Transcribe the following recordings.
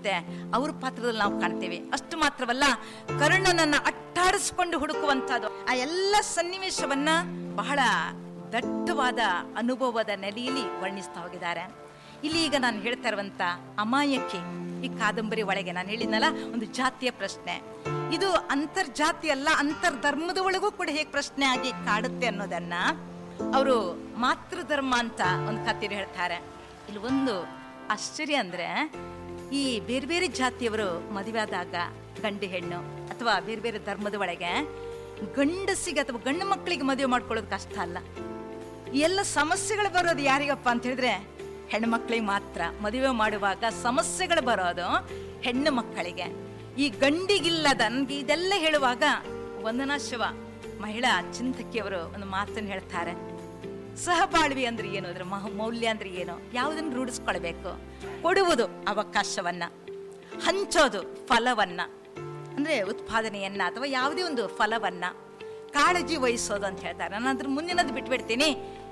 ಕಾಣಿಸುತ್ತೆ ಅವ್ರ ಪಾತ್ರದಲ್ಲಿ ನಾವು ಕಾಣ್ತೇವೆ ಅಷ್ಟು ಮಾತ್ರವಲ್ಲ ಕರ್ಣನನ್ನ ಅಟ್ಟಾಡಿಸ್ಕೊಂಡು ಹುಡುಕುವಂತಹದ್ದು ಆ ಎಲ್ಲ ಸನ್ನಿವೇಶವನ್ನ ಬಹಳ ದಟ್ಟವಾದ ಅನುಭವದ ನೆಲೆಯಲ್ಲಿ ವರ್ಣಿಸ್ತಾ ಹೋಗಿದ್ದಾರೆ ಇಲ್ಲಿ ಈಗ ನಾನು ಹೇಳ್ತಾ ಇರುವಂತ ಅಮಾಯಕಿ ಈ ಕಾದಂಬರಿ ಒಳಗೆ ನಾನು ಹೇಳಿದ್ನಲ್ಲ ಒಂದು ಜಾತಿಯ ಪ್ರಶ್ನೆ ಇದು ಅಂತರ್ಜಾತಿ ಅಲ್ಲ ಅಂತರ್ಧರ್ಮದ ಒಳಗೂ ಕೂಡ ಹೇಗೆ ಪ್ರಶ್ನೆ ಆಗಿ ಕಾಡುತ್ತೆ ಅನ್ನೋದನ್ನ ಅವರು ಮಾತೃಧರ್ಮ ಅಂತ ಒಂದು ಕಥೆಯಲ್ಲಿ ಹೇಳ್ತಾರೆ ಇಲ್ಲಿ ಒಂದು ಆಶ್ಚರ್ಯ ಅಂದ್ರೆ ಈ ಬೇರೆ ಬೇರೆ ಜಾತಿಯವರು ಮದುವೆ ಆದಾಗ ಗಂಡು ಹೆಣ್ಣು ಅಥವಾ ಬೇರೆ ಬೇರೆ ಧರ್ಮದ ಒಳಗೆ ಗಂಡಸಿಗೆ ಅಥವಾ ಗಂಡು ಮಕ್ಕಳಿಗೆ ಮದುವೆ ಮಾಡ್ಕೊಳ್ಳೋದು ಕಷ್ಟ ಅಲ್ಲ ಈ ಎಲ್ಲ ಸಮಸ್ಯೆಗಳು ಬರೋದು ಯಾರಿಗಪ್ಪ ಅಂತ ಹೇಳಿದ್ರೆ ಹೆಣ್ಣು ಮಕ್ಕಳಿಗೆ ಮಾತ್ರ ಮದುವೆ ಮಾಡುವಾಗ ಸಮಸ್ಯೆಗಳು ಬರೋದು ಹೆಣ್ಣು ಮಕ್ಕಳಿಗೆ ಈ ಗಂಡಿಗಿಲ್ಲದ ನನ್ಗೆ ಇದೆಲ್ಲ ಹೇಳುವಾಗ ವಂದನಾ ಶಿವ ಮಹಿಳಾ ಚಿಂತಕಿಯವರು ಒಂದು ಮಾತನ್ನು ಹೇಳ್ತಾರೆ ಸಹಬಾಳ್ವಿ ಅಂದ್ರೆ ಏನು ಅದ್ರ ಮಹ ಮೌಲ್ಯ ಅಂದ್ರೆ ಏನು ಯಾವುದನ್ನು ರೂಢಿಸ್ಕೊಳ್ಬೇಕು ಕೊಡುವುದು ಅವಕಾಶವನ್ನ ಹಂಚೋದು ಫಲವನ್ನ ಅಂದ್ರೆ ಉತ್ಪಾದನೆಯನ್ನ ಅಥವಾ ಯಾವುದೇ ಒಂದು ಫಲವನ್ನ ಕಾಳಜಿ ವಹಿಸೋದು ಅಂತ ಹೇಳ್ತಾರೆ ನಾನು ಅದ್ರ ಮುಂದಿನದು ಬಿಟ್ಬಿಡ್ತೀನಿ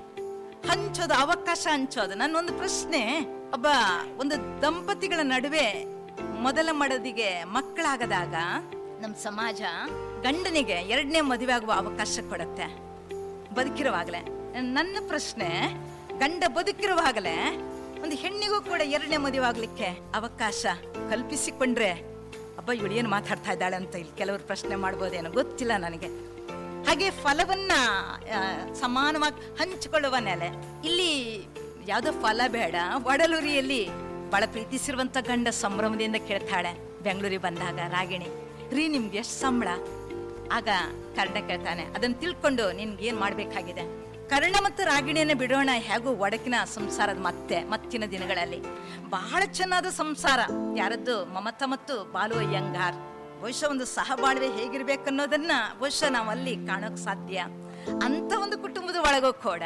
ಹಂಚೋದು ಅವಕಾಶ ಹಂಚೋದು ನನ್ನ ಒಂದು ಪ್ರಶ್ನೆ ಒಬ್ಬ ಒಂದು ದಂಪತಿಗಳ ನಡುವೆ ಮೊದಲ ಮಡದಿಗೆ ಮಕ್ಕಳಾಗದಾಗ ನಮ್ಮ ಸಮಾಜ ಗಂಡನಿಗೆ ಎರಡನೇ ಮದುವೆ ಆಗುವ ಅವಕಾಶ ಕೊಡುತ್ತೆ ಬದುಕಿರುವಾಗಲೇ ನನ್ನ ಪ್ರಶ್ನೆ ಗಂಡ ಬದುಕಿರುವಾಗಲೇ ಒಂದು ಹೆಣ್ಣಿಗೂ ಕೂಡ ಎರಡನೇ ಮದುವೆ ಆಗ್ಲಿಕ್ಕೆ ಅವಕಾಶ ಕಲ್ಪಿಸಿಕೊಂಡ್ರೆ ಅಬ್ಬ ಇವಳು ಏನು ಮಾತಾಡ್ತಾ ಇದ್ದಾಳೆ ಅಂತ ಇಲ್ಲಿ ಕೆಲವರು ಪ್ರಶ್ನೆ ಮಾಡ್ಬೋದೇನೋ ಗೊತ್ತಿಲ್ಲ ನನಗೆ ಹಾಗೆ ಫಲವನ್ನ ಆ, ಸಮಾನವಾಗಿ ಹಂಚಿಕೊಳ್ಳುವ ನೆಲೆ ಇಲ್ಲಿ ಯಾವುದೋ ಫಲ ಬೇಡ ಒಡಲೂರಿಯಲ್ಲಿ ಬಹಳ ಪ್ರೀತಿಸಿರುವಂತ ಗಂಡ ಸಂಭ್ರಮದಿಂದ ಕೇಳ್ತಾಳೆ ಬೆಂಗಳೂರಿಗೆ ಬಂದಾಗ ರಾಗಿಣಿ ರೀ ನಿಮ್ಗೆ ಎಷ್ಟು ಸಂಬಳ ಆಗ ಕರ್ಣ ಕೇಳ್ತಾನೆ ಅದನ್ನ ತಿಳ್ಕೊಂಡು ನಿನ್ಗೆ ಏನ್ ಮಾಡ್ಬೇಕಾಗಿದೆ ಕರ್ಣ ಮತ್ತು ರಾಗಿಣಿಯನ್ನ ಬಿಡೋಣ ಹೇಗೂ ಒಡಕಿನ ಸಂಸಾರದ ಮತ್ತೆ ಮತ್ತಿನ ದಿನಗಳಲ್ಲಿ ಬಹಳ ಚೆನ್ನಾದ ಸಂಸಾರ ಯಾರದ್ದು ಮಮತಾ ಮತ್ತು ಬಾಲು ಅಯ್ಯಂಗಾರ್ ಬಹುಶಃ ಒಂದು ಸಹಬಾಳ್ವೆ ಹೇಗಿರ್ಬೇಕನ್ನೋದನ್ನ ಬಹುಶಃ ನಾವು ಅಲ್ಲಿ ಕಾಣೋಕ್ ಸಾಧ್ಯ ಅಂತ ಒಂದು ಕುಟುಂಬದ ಒಳಗೂ ಕೂಡ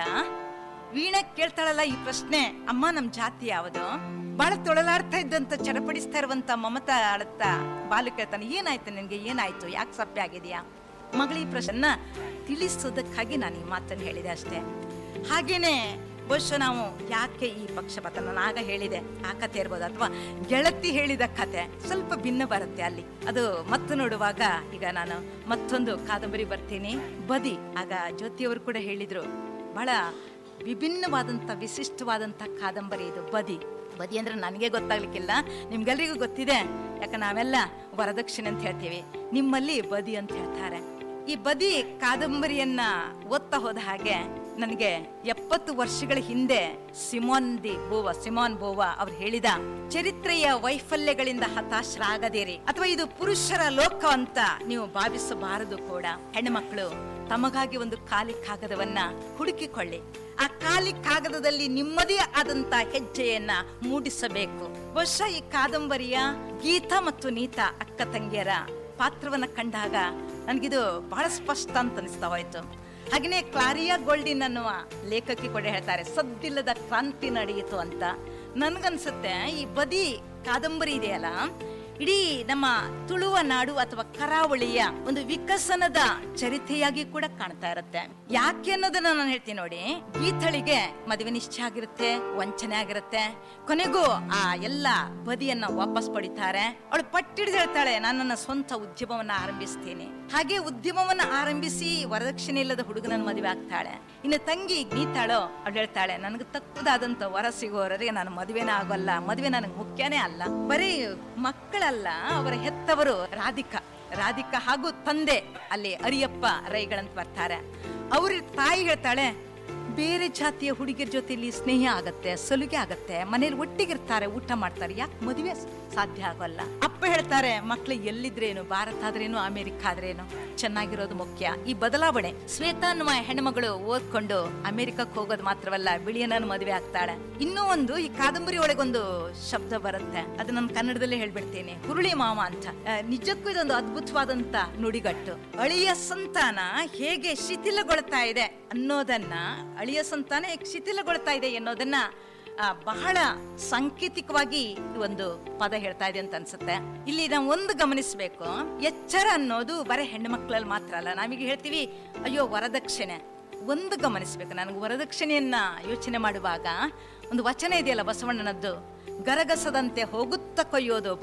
ವೀಣಾ ಕೇಳ್ತಾಳಲ್ಲ ಈ ಪ್ರಶ್ನೆ ಅಮ್ಮ ನಮ್ ಜಾತಿ ಯಾವುದು ಬಹಳ ತೊಳಲಾಡ್ತಾ ಇದ್ದಂತ ಚಡಪಡಿಸ್ತಾ ಇರುವಂತ ಮಮತಾ ಅಳತ್ತ ಬಾಲು ಕೇಳ್ತಾನೆ ಏನಾಯ್ತು ನಿನ್ಗೆ ಏನಾಯ್ತು ಯಾಕೆ ಸಪ್ಪೆ ಆಗಿದೆಯಾ ಮಗಳ ಈ ಪ್ರಶ್ನ ತಿಳಿಸೋದಕ್ಕಾಗಿ ನಾನು ಈ ಮಾತನ್ನು ಹೇಳಿದೆ ಅಷ್ಟೇ ಹಾಗೇನೆ ಬಹುಶಃ ನಾವು ಯಾಕೆ ಈ ಪಕ್ಷಪಾತ ನಾನು ಆಗ ಹೇಳಿದೆ ಆ ಕಥೆ ಇರ್ಬೋದು ಅಥವಾ ಗೆಳತಿ ಹೇಳಿದ ಕತೆ ಸ್ವಲ್ಪ ಭಿನ್ನ ಬರುತ್ತೆ ಅಲ್ಲಿ ಅದು ಮತ್ತು ನೋಡುವಾಗ ಈಗ ನಾನು ಮತ್ತೊಂದು ಕಾದಂಬರಿ ಬರ್ತೀನಿ ಬದಿ ಆಗ ಜ್ಯೋತಿಯವರು ಕೂಡ ಹೇಳಿದ್ರು ಬಹಳ ವಿಭಿನ್ನವಾದಂಥ ವಿಶಿಷ್ಟವಾದಂಥ ಕಾದಂಬರಿ ಇದು ಬದಿ ಬದಿ ಅಂದ್ರೆ ನನಗೆ ಗೊತ್ತಾಗ್ಲಿಕ್ಕಿಲ್ಲ ನಿಮ್ಗೆಲ್ರಿಗೂ ಗೊತ್ತಿದೆ ಯಾಕೆ ನಾವೆಲ್ಲ ವರದಕ್ಷಿಣೆ ಅಂತ ಹೇಳ್ತೀವಿ ನಿಮ್ಮಲ್ಲಿ ಬದಿ ಅಂತ ಹೇಳ್ತಾರೆ ಈ ಬದಿ ಕಾದಂಬರಿಯನ್ನ ಓದ್ತಾ ಹೋದ ಹಾಗೆ ನನಗೆ ಎಪ್ಪತ್ತು ವರ್ಷಗಳ ಹಿಂದೆ Simone de Beauvoir Simone Beauvoir ಅವ್ರು ಹೇಳಿದ ಚರಿತ್ರೆಯ ವೈಫಲ್ಯಗಳಿಂದ ಹತಾಶರಾಗದಿರಿ ಅಥವಾ ಇದು ಪುರುಷರ ಲೋಕ ಅಂತ ನೀವು ಭಾವಿಸಬಾರದು ಕೂಡ ಹೆಣ್ಣುಮಕ್ಕಳು ತಮಗಾಗಿ ಒಂದು ಖಾಲಿ ಕಾಗದವನ್ನ ಹುಡುಕಿಕೊಳ್ಳಿ ಆ ಖಾಲಿ ಕಾಗದದಲ್ಲಿ ನಿಮ್ಮದೇ ಆದಂತ ಹೆಜ್ಜೆಯನ್ನ ಮೂಡಿಸಬೇಕು ಬಹುಶಃ ಈ ಕಾದಂಬರಿಯ ಗೀತಾ ಮತ್ತು ನೀತಾ ಅಕ್ಕ ತಂಗಿಯರ ಪಾತ್ರವನ್ನ ಕಂಡಾಗ ನನಗಿದು ಬಹಳ ಸ್ಪಷ್ಟ ಅಂತ ಅನಿಸ್ತಾ ಹೋಯ್ತು ಹಾಗೆಯೇ ಕ್ಲಾರಿಯಾ ಗೋಲ್ಡಿನ್ ಅನ್ನುವ ಲೇಖಕಿ ಕೂಡ ಹೇಳ್ತಾರೆ ಸದ್ದಿಲ್ಲದ ಕ್ರಾಂತಿ ನಡೆಯಿತು ಅಂತ ನನ್ಗನ್ಸುತ್ತೆ ಈ ಬದಿ ಕಾದಂಬರಿ ಇದೆಯಲ್ಲ ಇಡೀ ನಮ್ಮ ತುಳುವ ನಾಡು ಅಥವಾ ಕರಾವಳಿಯ ಒಂದು ವಿಕಸನದ ಚರಿತೆಯಾಗಿ ಕೂಡ ಕಾಣ್ತಾ ಇರುತ್ತೆ ಯಾಕೆ ಅನ್ನೋದನ್ನ ನಾನು ಹೇಳ್ತೀನಿ ನೋಡಿ ಗೀತಳಿಗೆ ಮದುವೆ ನಿಶ್ಚಯ ಆಗಿರುತ್ತೆ ವಂಚನೆ ಆಗಿರುತ್ತೆ ಕೊನೆಗೂ ಆ ಎಲ್ಲ ಬದಿಯನ್ನ ವಾಪಸ್ ಪಡಿತಾರೆ ಅವಳು ಪಟ್ಟಿಡಿದು ಹೇಳ್ತಾಳೆ ನಾನು ನನ್ನ ಸ್ವಂತ ಉದ್ಯಮವನ್ನ ಆರಂಭಿಸ್ತೀನಿ ಹಾಗೆ ಉದ್ಯಮವನ್ನ ಆರಂಭಿಸಿ ವರದಕ್ಷಿಣೆ ಇಲ್ಲದ ಹುಡುಗನನ್ನ ಮದುವೆ ಆಗ್ತಾಳೆ ಇನ್ನು ತಂಗಿ ಗೀತಾಳೋ ಅವಳು ಹೇಳ್ತಾಳೆ ನನಗೆ ತಕ್ಕದಾದಂತ ವರ ಸಿಗೋವರೆಗೆ ನಾನು ಮದುವೆನೇ ಆಗೋಲ್ಲ ಮದುವೆ ನನಗೆ ಮುಖ್ಯನೇ ಅಲ್ಲ ಬರೀ ಮಕ್ಕಳಲ್ಲ ಅವರ ಹೆತ್ತವರು ರಾಧಿಕಾ ರಾಧಿಕಾ ಹಾಗೂ ತಂದೆ ಅಲ್ಲಿ ಅರಿಯಪ್ಪ ರೈಗಳಂತ ಬರ್ತಾರೆ ಅವ್ರ ತಾಯಿ ಹೇಳ್ತಾಳೆ ಬೇರೆ ಜಾತಿಯ ಹುಡುಗಿಯರ ಜೊತೆಲಿ ಸ್ನೇಹ ಆಗತ್ತೆ ಸಲುಗೆ ಆಗತ್ತೆ ಮನೇಲಿ ಒಟ್ಟಿಗಿರ್ತಾರೆ ಊಟ ಮಾಡ್ತಾರೆ ಯಾಕೆ ಮದುವೆ ಸಾಧ್ಯ ಆಗೋಲ್ಲ ಅಪ್ಪ ಹೇಳ್ತಾರೆ ಮಕ್ಳು ಎಲ್ಲಿದ್ರೇನು ಭಾರತ ಆದ್ರೇನು ಅಮೆರಿಕ ಆದ್ರೇನು ಚೆನ್ನಾಗಿರೋದು ಮುಖ್ಯ ಈ ಬದಲಾವಣೆ ಶ್ವೇತಾ ಅನ್ನುವ ಹೆಣ್ಮಗಳು ಓದ್ಕೊಂಡು ಅಮೆರಿಕಕ್ಕೆ ಹೋಗೋದು ಮಾತ್ರವಲ್ಲ ಬಿಳಿಯನನ್ನು ಮದುವೆ ಆಗ್ತಾಳೆ ಇನ್ನೂ ಒಂದು ಈ ಕಾದಂಬರಿ ಒಳಗೊಂದು ಶಬ್ದ ಬರುತ್ತೆ ಅದು ನಾನು ಕನ್ನಡದಲ್ಲೇ ಹೇಳ್ಬಿಡ್ತೀನಿ ಹುರುಳಿ ಮಾವ ಅಂತ ಆ, ನಿಜಕ್ಕೂ ಇದೊಂದು ಅದ್ಭುತವಾದಂತ ನುಡಿಗಟ್ಟು ಅಳಿಯ ಸಂತಾನ ಹೇಗೆ ಶಿಥಿಲಗೊಳ್ತಾ ಇದೆ ಅನ್ನೋದನ್ನ ಅಳಿಯ ಸಂತಾನ ಹೇಗೆ ಶಿಥಿಲಗೊಳ್ತಾ ಇದೆ ಅನ್ನೋದನ್ನ ಆ, ಬಹಳ ಸಾಂಕೇತಿಕವಾಗಿ ಈ ಒಂದು ಪದ ಹೇಳ್ತಾ ಇದೆ ಅಂತ ಅನ್ಸುತ್ತೆ ಇಲ್ಲಿ ನಾವು ಒಂದು ಗಮನಿಸಬೇಕು ಎಚ್ಚರ ಅನ್ನೋದು ಬರೀ ಹೆಣ್ಣು ಮಕ್ಕಳಲ್ಲಿ ಮಾತ್ರ ಅಲ್ಲ ನಾವೀಗ ಹೇಳ್ತೀವಿ ಅಯ್ಯೋ ವರದಕ್ಷಿಣೆ ಒಂದು ಗಮನಿಸಬೇಕು ನನಗೆ ವರದಕ್ಷಿಣೆಯನ್ನ ಯೋಚನೆ ಮಾಡುವಾಗ ಒಂದು ವಚನ ಇದೆಯಲ್ಲ ಬಸವಣ್ಣನದ್ದು ಗರಗಸದಂತೆ ಹೋಗುತ್ತ ಕೊಯ್ಯೋದು